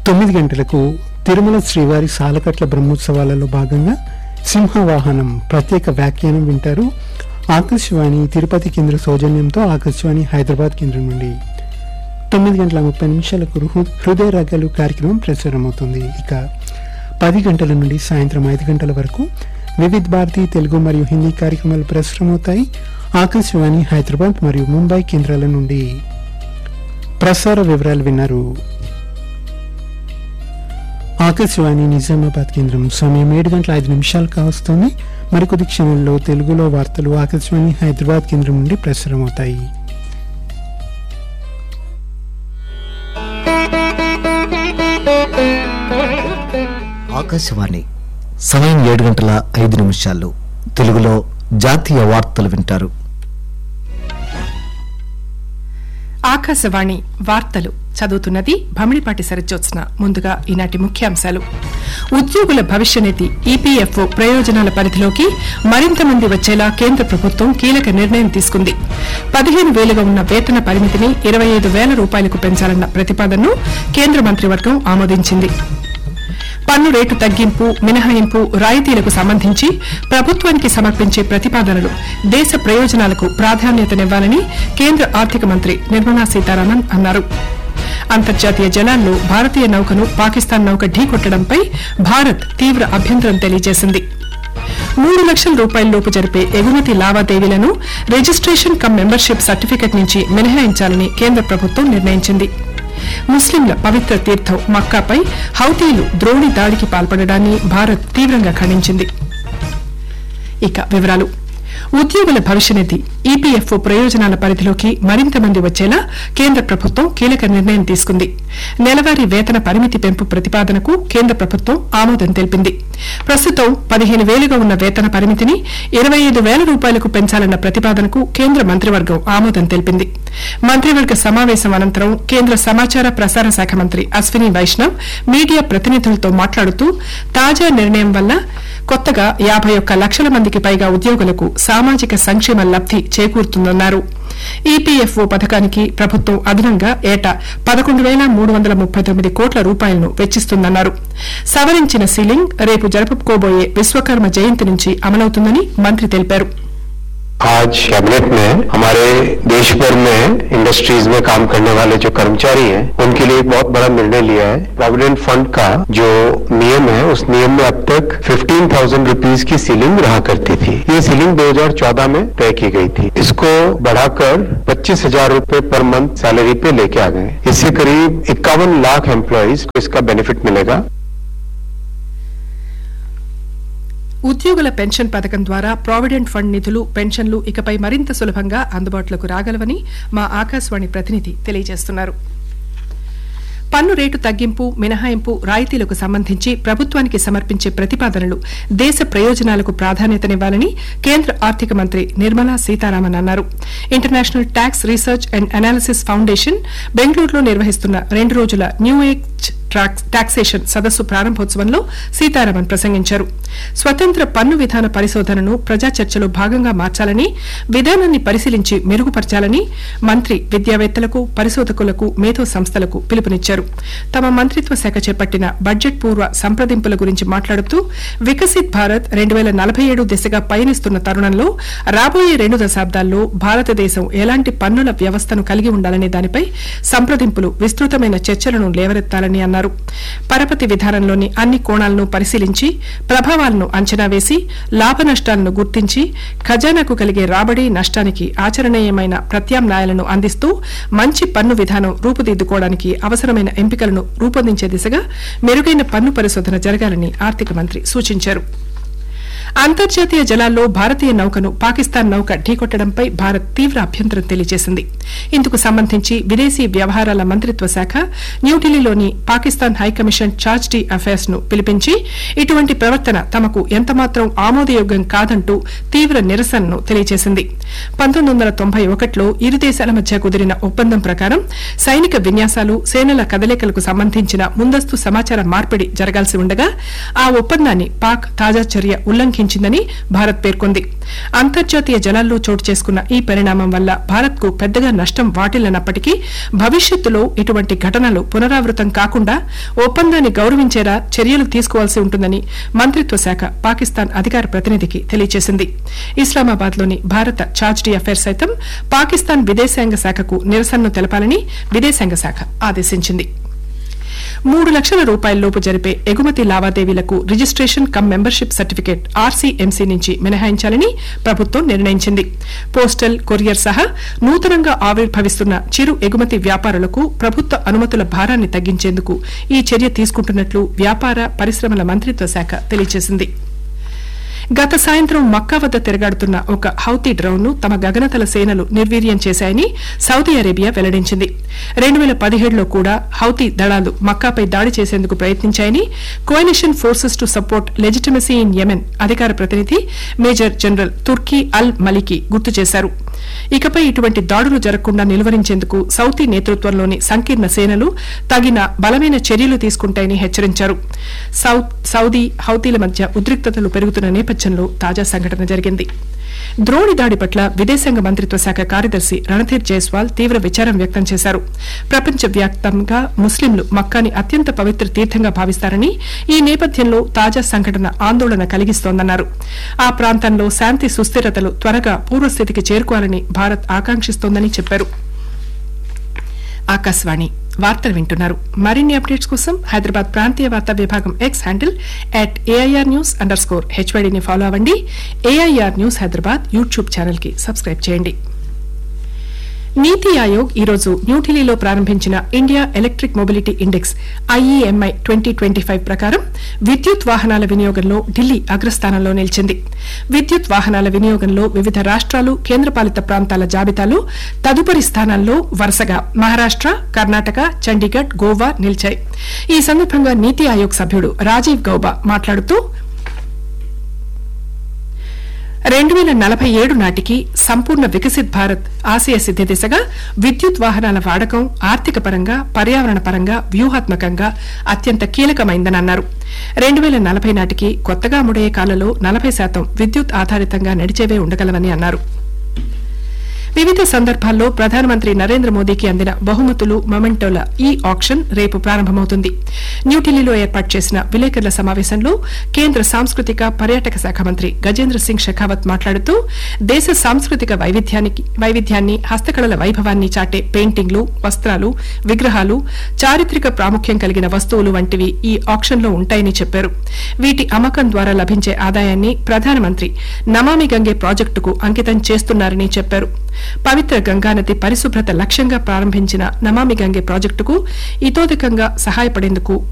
తొమ్మిది గంటలకు తిరుమల శ్రీవారి సాలకట్ల బ్రహ్మోత్సవాలలో భాగంగా సింహవాహనం ప్రత్యేక వ్యాఖ్యానం వింటారు ఆకాశవాణి తిరుపతి కేంద్ర సౌజన్యంతో ఆకాశవాణి హైదరాబాద్ కేంద్రం నుండి తొమ్మిది గంటల ముప్పై నిమిషాలకు హృ- హృదయ రాగాలు కార్యక్రమం ప్రసారమవుతుంది ఇక పది గంటల నుండి సాయంత్రం ఐదు గంటల వరకు వివిధ్ భారతి తెలుగు మరియు హిందీ కార్యక్రమాలు ప్రసారమవుతాయి ఆకాశవాణి హైదరాబాద్ మరియు ముంబై కేంద్రాల నుండి ప్రసార వివరాలు విన్నారు ఆకాశవాణి నిజామాబాద్ కేంద్రం సమయం ఏడు గంటల ఐదు నిమిషాలు కావస్తుంది మరికొద్ది క్షణంలో తెలుగులో వార్తలు ఆకాశవాణి హైదరాబాద్ కేంద్రం నుండి ప్రసారమవుతాయి ఆకాశవాణి సమయం ఏడు గంటల ఐదు నిమిషాలు తెలుగులో జాతీయ వార్తలు వింటారు ఆకాశవాణి వార్తలు చదువుతున్నది భమిడిపాటి సరజ్జోత్స్న ముందుగా ఈనాటి ముఖ్యాంశాలు ఉద్యోగుల భవిష్య నిధి ఈపీఎఫ్ఓ ప్రయోజనాల పరిధిలోకి మరింత మంది వచ్చేలా కేంద్ర ప్రభుత్వం కీలక నిర్ణయం తీసుకుంది పదిహేను వేలుగా ఉన్న వేతన పరిమితిని ఇరవై ఐదు వేల రూపాయలకు పెంచాలన్న ప్రతిపాదనను కేంద్ర మంత్రివర్గం ఆమోదించింది పన్ను రేటు తగ్గింపు మినహాయింపు రాయితీలకు సంబంధించి ప్రభుత్వానికి సమర్పించే ప్రతిపాదనలు దేశ ప్రయోజనాలకు ప్రాధాన్యతనివ్వాలని కేంద్ర ఆర్థిక మంత్రి నిర్మలా సీతారామన్ అన్నారు అంతర్జాతీయ జలాల్లో భారతీయ నౌకను పాకిస్తాన్ నౌక ఢీకొట్టడంపై భారత్ తీవ్ర అభ్యంతరం తెలియజేసింది మూడు లక్షల రూపాయలలోపు జరిపే ఎగుమతి లావాదేవీలను రిజిస్ట్రేషన్ కమ్ మెంబర్షిప్ సర్టిఫికెట్ నుంచి మినహాయించాలని కేంద్ర ప్రభుత్వం నిర్ణయించింది ముస్లింల పవిత్ర తీర్థం మక్కాపై హౌతీలు ద్రోణి దాడికి పాల్పడడాన్ని భారత్ తీవ్రంగా ఖండించింది ఇక వివరాలు ఉద్యోగుల భవిష్య నిధి ఈపీఎఫ్ఓ ప్రయోజనాల పరిధిలోకి మరింత మంది వచ్చేలా కేంద్ర ప్రభుత్వం కీలక నిర్ణయం తీసుకుంది నెలవారీ వేతన పరిమితి పెంపు ప్రతిపాదనకు కేంద్ర ప్రభుత్వం ఆమోదం తెలిపింది ప్రస్తుతం పదిహేను వేలుగా ఉన్న వేతన పరిమితిని ఇరవై ఐదు వేల రూపాయలకు పెంచాలన్న ప్రతిపాదనకు కేంద్ర మంత్రివర్గం ఆమోదం తెలిపింది మంత్రివర్గ సమావేశం అనంతరం కేంద్ర సమాచార ప్రసార శాఖ మంత్రి అశ్విని వైష్ణవ్ మీడియా ప్రతినిధులతో మాట్లాడుతూ తాజా నిర్ణయం వల్ల కొత్తగా యాభై ఒక్క లక్షల మందికి పైగా ఉద్యోగులకు సామాజిక సంక్షేమ లబ్ది చేకూరుతుందన్నారు ఈపీఎఫ్ఓ పథకానికి ప్రభుత్వం అదనంగా ఏటా పదకొండు వేల మూడు వందల ముప్పై తొమ్మిది కోట్ల రూపాయలను వెచ్చిస్తుందన్నారు సవరించిన సీలింగ్ రేపు జరుపుకోబోయే విశ్వకర్మ జయంతి నుంచి అమలవుతుందని మంత్రి తెలిపారు आज कैबिनेट में हमारे देश भर में इंडस्ट्रीज में काम करने वाले जो कर्मचारी हैं उनके लिए एक बहुत बड़ा निर्णय लिया है प्रोविडेंट फंड का जो नियम है उस नियम में अब तक फिफ्टीन थाउजेंड रुपीज की सीलिंग रहा करती थी ये सीलिंग 2014 में तय की गई थी इसको बढ़ाकर पच्चीस हजार रूपए पर मंथ सैलरी पे लेके आ गए इससे करीब इक्यावन लाख एम्प्लॉयज को इसका बेनिफिट मिलेगा ఉద్యోగుల పెన్షన్ పథకం ద్వారా ప్రావిడెంట్ ఫండ్ నిధులు పెన్షన్లు ఇకపై మరింత సులభంగా అందుబాటులోకి రాగలవని మా ఆకాశవాణి ప్రతినిధి తెలియజేస్తున్నారు పన్ను రేటు తగ్గింపు మినహాయింపు రాయితీలకు సంబంధించి ప్రభుత్వానికి సమర్పించే ప్రతిపాదనలు దేశ ప్రయోజనాలకు ప్రాధాన్యతనివ్వాలని కేంద్ర ఆర్థిక మంత్రి నిర్మలా సీతారామన్ అన్నారు international tax research and analysis foundation బెంగళూరులో నిర్వహిస్తున్న రెండు రోజుల న్యూ ఏజ్ ట్రాక్స్- టాక్సేషన్ సదస్సు ప్రారంభోత్సవంలో సీతారామన్ ప్రసంగించారు స్వతంత్ర పన్ను విధాన పరిశోధనను ప్రజా చర్చలో భాగంగా మార్చాలని విధానాన్ని పరిశీలించి మెరుగుపరచాలని మంత్రి విద్యావేత్తలకు పరిశోధకులకు మేధో సంస్థలకు పిలుపునిచ్చారు తమ మంత్రిత్వ శాఖ చేపట్టిన బడ్జెట్ పూర్వ సంప్రదింపుల గురించి మాట్లాడుతూ వికసిత్ భారత్ రెండు వేల నలభై ఏడు దిశగా పయనిస్తున్న తరుణంలో రాబోయే రెండు దశాబ్దాల్లో భారతదేశం ఎలాంటి పన్నుల వ్యవస్థను కలిగి ఉండాలనే దానిపై సంప్రదింపులు విస్తృతమైన చర్చలను లేవనెత్తాలని అన్నారు పరపతి విధానంలోని అన్ని కోణాలను పరిశీలించి ప్రభావాలను అంచనా వేసి లాభ నష్టాలను గుర్తించి ఖజానాకు కలిగే రాబడి నష్టానికి ఆచరణీయమైన ప్రత్యామ్నాయాలను అందిస్తూ మంచి పన్ను విధానం రూపుదిద్దుకోవడానికి అవసరమైన ఎంపికలను రూపొందించే దిశగా మెరుగైన పన్ను పరిశోధన జరగాలని ఆర్థిక మంత్రి సూచించారు అంతర్జాతీయ జలాల్లో భారతీయ నౌకను పాకిస్తాన్ నౌక ఢీకొట్టడంపై భారత్ తీవ్ర అభ్యంతరం తెలియజేసింది ఇందుకు సంబంధించి విదేశీ వ్యవహారాల మంత్రిత్వ శాఖ న్యూఢిల్లీలోని Pakistan high commission charge d'affaires ను పిలిపించి ఇటువంటి ప్రవర్తన తమకు ఎంతమాత్రం ఆమోదయోగ్యం కాదంటూ తీవ్ర నిరసనను తెలియజేసింది పంతొమ్మిది వందల తొంభై ఒకటిలో ఇరు దేశాల మధ్య కుదిరిన ఒప్పందం ప్రకారం సైనిక విన్యాసాలు సేనల కదలికలకు సంబంధించిన ముందస్తు సమాచార మార్పిడి జరగాల్సి ఉండగా ఆ ఒప్పందాన్ని పాక్ తాజా చర్య ఉల్లంఘించింది ఉల్లంఘించిందని భారత్ పేర్కొంది అంతర్జాతీయ జలాల్లో చోటు చేసుకున్న ఈ పరిణామం వల్ల భారత్ కు పెద్దగా నష్టం వాటిల్లనప్పటికీ భవిష్యత్తులో ఇటువంటి ఘటనలు పునరావృతం కాకుండా ఒప్పందాన్ని గౌరవించేలా చర్యలు తీసుకోవాల్సి ఉంటుందని మంత్రిత్వ శాఖ పాకిస్తాన్ అధికార ప్రతినిధికి తెలియజేసింది ఇస్లామాబాద్ లోని భారత చార్జ్డీ అఫైర్స్ సైతం పాకిస్తాన్ విదేశాంగ శాఖకు నిరసనను తెలపాలని విదేశాంగ శాఖ ఆదేశించింది మూడు లక్షల రూపాయలలోపు జరిపే ఎగుమతి లావాదేవీలకు registration cum membership certificate RCMC నుంచి మినహాయించాలని ప్రభుత్వం నిర్ణయించింది పోస్టల్ కొరియర్ సహా నూతనంగా ఆవిర్భవిస్తున్న చిరు ఎగుమతి వ్యాపారులకు ప్రభుత్వ అనుమతుల భారాన్ని తగ్గించేందుకు ఈ చర్య తీసుకుంటున్నట్లు వ్యాపార పరిశ్రమల మంత్రిత్వ శాఖ తెలియజేసింది గత సాయంత్రం మక్కా వద్ద తిరగాడుతున్న ఒక హౌతీ డ్రోన్ ను తమ గగనతల సేనలు నిర్వీర్యం చేశాయని సౌదీ అరేబియా వెల్లడించింది రెండు వేల పదిహేడులో కూడా హౌతీ దళాలు మక్కాపై దాడి చేసేందుకు ప్రయత్నించాయని coalition forces to support legitimacy in Yemen అధికార ప్రతినిధి మేజర్ జనరల్ తుర్కీ అల్ మలికి గుర్తు చేశారు ఇకపై ఇటువంటి దాడులు జరగకుండా నిలువరించేందుకు సౌదీ నేతృత్వంలోని సంకీర్ణ సేనలు తగిన బలమైన చర్యలు తీసుకుంటాయని హెచ్చరించారు సౌ- సౌదీ హౌతీల మధ్య ఉద్రిక్తతలు పెరుగుతున్న నేపథ్యంలో తాజా సంఘటన జరిగింది ద్రోణి దాడి పట్ల విదేశాంగ మంత్రిత్వ శాఖ కార్యదర్శి రణధీర్ జైస్వాల్ తీవ్ర విచారం వ్యక్తం చేశారు ప్రపంచవ్యాప్తంగా ముస్లింలు మక్కాని అత్యంత పవిత్ర తీర్థంగా భావిస్తారని ఈ నేపథ్యంలో తాజా సంఘటన ఆందోళన కలిగిస్తోందన్నారు ఆ ప్రాంతంలో శాంతి సుస్థిరతలు త్వరగా పూర్వస్థితికి చేరుకోవాలని భారత్ ఆకాంక్షిస్తోందని చెప్పారు ఆకాశవాణి వార్తలు వింటున్నారు మరిన్ని అప్డేట్స్ కోసం హైదరాబాద్ ప్రాంతీయ వార్తా విభాగం X handle at AIR news underscore హెచ్వైడీని ఫాలో అవ్వండి AIR news Hyderabad YouTube channel కి సబ్స్క్రైబ్ చేయండి నీతి ఆయోగ్ ఈరోజు న్యూఢిల్లీలో ప్రారంభించిన India electric mobility index IEMI twenty twenty five ప్రకారం విద్యుత్ వాహనాల వినియోగంలో ఢిల్లీ అగ్రస్థానంలో నిలిచింది విద్యుత్ వాహనాల వినియోగంలో వివిధ రాష్ట్రాలు కేంద్రపాలిత ప్రాంతాల జాబితాలో తదుపరి స్థానాల్లో వరుసగా మహారాష్ట్ర కర్ణాటక చండీగఢ్ గోవా నిలిచాయి ఈ సందర్భంగా నీతి ఆయోగ్ సభ్యుడు రాజీవ్ గౌబా మాట్లాడుతూ రెండు వేల నలభై ఏడు నాటికి సంపూర్ణ వికసిత్ భారత్ ఆశయ సిద్ది దిశగా విద్యుత్ వాహనాల వాడకం ఆర్థిక పరంగా పర్యావరణ పరంగా వ్యూహాత్మకంగా అత్యంత కీలకమైందని అన్నారు రెండు వేల నలభై నాటికి కొత్తగా ముడయ్యే కాలంలో నలభై శాతం విద్యుత్ ఆధారితంగా నడిచేవే ఉండగలవని అన్నారు వివిధ సందర్భాల్లో ప్రధానమంత్రి నరేంద్ర మోదీకి అందిన బహుమతులు మొమెంటోల ఈ ఆక్షన్ రేపు ప్రారంభమవుతుంది న్యూఢిల్లీలో ఏర్పాటు చేసిన విలేకరుల సమావేశంలో కేంద్ర సాంస్కృతిక పర్యాటక శాఖ మంత్రి గజేంద్ర సింగ్ షెకావత్ మాట్లాడుతూ దేశ సాంస్కృతిక వైవిధ్యానికి వైవిధ్యాన్ని హస్తకళల వైభవాన్ని చాటే పెయింటింగ్లు వస్త్రాలు విగ్రహాలు చారిత్రక ప్రాముఖ్యం కలిగిన వస్తువులు వంటివి ఈ ఆక్షన్లో ఉంటాయని చెప్పారు వీటి అమ్మకం ద్వారా లభించే ఆదాయాన్ని ప్రధానమంత్రి నమామి గంగే ప్రాజెక్టుకు అంకితం చేస్తున్నారని చెప్పారు పవిత్ర గంగానది పరిశుభ్రత లక్ష్యంగా ప్రారంభించిన నమామి గంగే ప్రాజెక్టుకు ఇతోధికంగా సహాయపడేందుకు